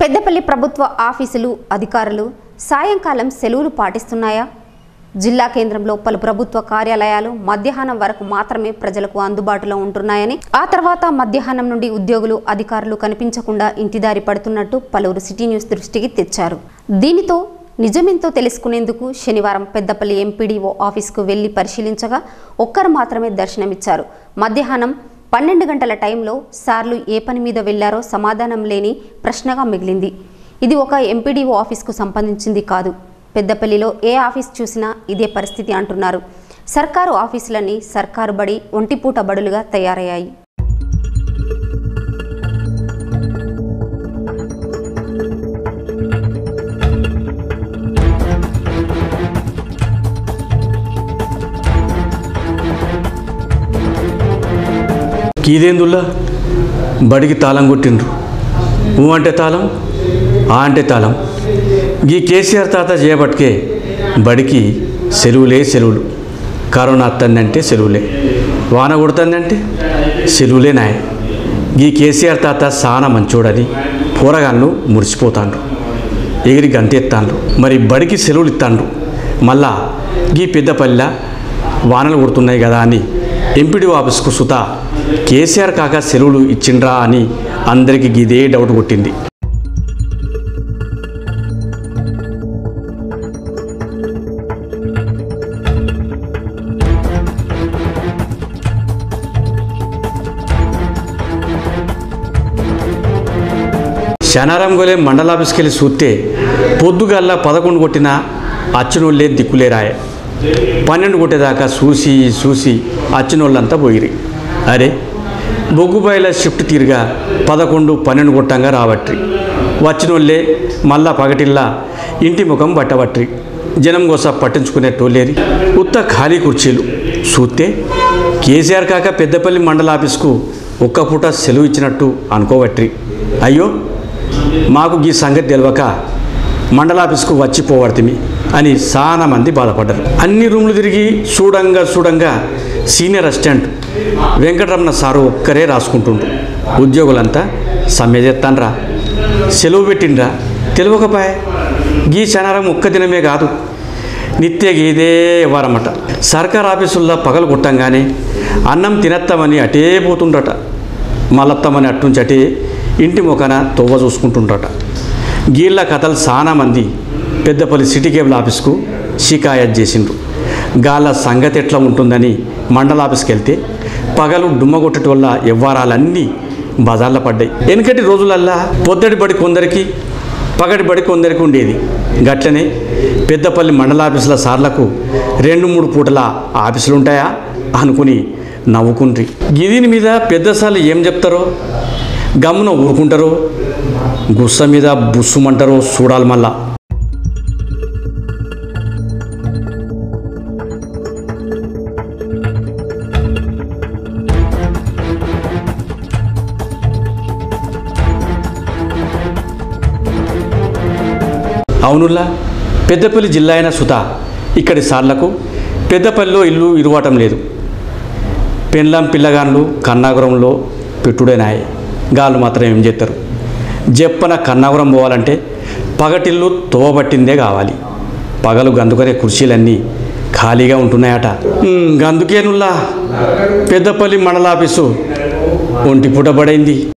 పెద్దపల్లి ప్రభుత్వ ఆఫీసులు అధికారులు సాయంకాలం సెలవులు పాటిస్తున్నాయా జిల్లా కేంద్రంలో పలు ప్రభుత్వ కార్యాలయాలు మధ్యాహ్నం వరకు మాత్రమే ప్రజలకు అందుబాటులో ఉంటున్నాయని ఆ తర్వాత మధ్యాహ్నం నుండి ఉద్యోగులు అధికారులు కనిపించకుండా ఇంటిదారి పడుతున్నట్టు పలువురు సిటీ న్యూస్ దృష్టికి తెచ్చారు దీనితో నిజమెంతో తెలుసుకునేందుకు శనివారం పెద్దపల్లి ఎంపీడీఓ ఆఫీసుకు వెళ్లి పరిశీలించగా ఒక్కరు మాత్రమే దర్శనమిచ్చారు మధ్యాహ్నం పన్నెండు గంటల టైంలో సార్లు ఏ పని మీద వెళ్లారో సమాధానం లేని ప్రశ్నగా మిగిలింది ఇది ఒక ఎంపీడీఓ ఆఫీస్కు సంబంధించింది కాదు పెద్దపల్లిలో ఏ ఆఫీస్ చూసినా ఇదే పరిస్థితి అంటున్నారు సర్కారు ఆఫీసులన్నీ సర్కారు బడి ఒంటిపూట బడులుగా తయారయ్యాయి కీదేందుల్లా బడికి తాళం కొట్టిండ్రు ఊ అంటే తాళం ఆ అంటే తాళం ఈ కేసీఆర్ తాత చేయబట్టుకే బడికి సెలవులే సెలవులు కరోనా వస్తుందంటే సెలవులే వాన కొడుతుందంటే సెలవులే నాయ ఈ కేసీఆర్ తాత సానా మంచోడని పోరగాళ్ళు మురిసిపోతాండ్రు ఎగిరి గంతెత్తాండ్రు మరి బడికి సెలవులు ఇస్తాండ్రు మళ్ళా ఈ పెద్దపల్లి వానలు కొడుతున్నాయి కదా అని ఎంపీడీ ఆఫీస్కు సుత కేసీఆర్ కాక సెలవులు ఇచ్చిండ్రా అని అందరికీ ఇదే డౌట్ కొట్టింది శనారం గోలే మండలాఫీస్కి వెళ్ళి చూస్తే పొద్దుగల్లా పదకొండు కొట్టిన అచ్చినోళ్ళే దిక్కులేరాయే పన్నెండు కొట్టేదాకా చూసి చూసి అచ్చినోళ్ళంతా పోయిరి అరే బొగ్గుబాయిల షిఫ్ట్ తీరుగా పదకొండు పన్నెండు కొట్టంగా రావట్రి వచ్చినోళ్ళే మళ్ళా పగటిల్లా ఇంటి ముఖం పట్టబట్రి జనం కోస పట్టించుకునే టోలేరి ఉత్త ఖాళీ కుర్చీలు చూస్తే కేసీఆర్ కాక పెద్దపల్లి మండల ఆఫీస్కు ఒక్క పూట సెలవు ఇచ్చినట్టు అనుకోవట్రి అయ్యో మాకు ఈ సంగతి తెలియక మండలాఫీస్కు వచ్చిపోవడతిమి అని చాలా మంది బాధపడ్డారు అన్ని రూమ్లు తిరిగి చూడంగా చూడంగా సీనియర్ అసిస్టెంట్ వెంకటరమణ సారు ఒక్కరే రాసుకుంటుండ్రు ఉద్యోగులంతా సమ్మె చేస్తాన్రా సెలవు పెట్టిండ్రా తెలియకపాయే గీ శనారం ఒక్క దినమే కాదు నిత్య ఇదే వారమట సర్కార్ ఆఫీసుల్లో పగలు కొట్టంగానే అన్నం తినత్తామని అటే పోతుండట మళ్ళత్తామని అట్నుంచి అటే ఇంటి ముఖాన తొవ్వ చూసుకుంటుండట గీళ్ళ కథలు చాలా మంది పెద్దపల్లి సిటీ కేబుల్ ఆఫీస్కు షికాయత్ చేసిండ్రు గాళ్ళ సంగతి ఎట్లా ఉంటుందని మండల ఆఫీస్కి వెళ్తే పగలు డుమ్మ కొట్టడం వల్ల వ్యవహారాలన్నీ బజార్ల పడ్డాయి వెనకటి రోజులల్లా పొద్దటి బడి కొందరికి పగటి బడి కొందరికి ఉండేది గట్లనే పెద్దపల్లి మండల ఆఫీసుల సార్లకు రెండు మూడు పూటల ఆఫీసులు ఉంటాయా అనుకుని నవ్వుకుండ్రి గిదిని మీద పెద్ద సార్లు ఏం చెప్తారో గమ్మున ఊరుకుంటారో గుస్స మీద బుస్సుమంటారో చూడాలి మళ్ళా అవునుల్లా పెద్దపల్లి జిల్లా అయిన సుత ఇక్కడి సార్లకు పెద్దపల్లిలో ఇల్లు ఇరువటం లేదు పెండ్లం పిల్లగాన్లు కన్నాగురంలో పెట్టుడేనాయి గాళ్ళు మాత్రం ఏం చేస్తారు జప్పన కన్నాగురం పోవాలంటే పగటిల్లు తోవబట్టిందే కావాలి పగలు గందుకనే కుర్చీలన్నీ ఖాళీగా ఉంటున్నాయట ఉమ్, గందుకేనుల్లా పెద్దపల్లి మండల ఆఫీసు ఒంటి పుటబడైంది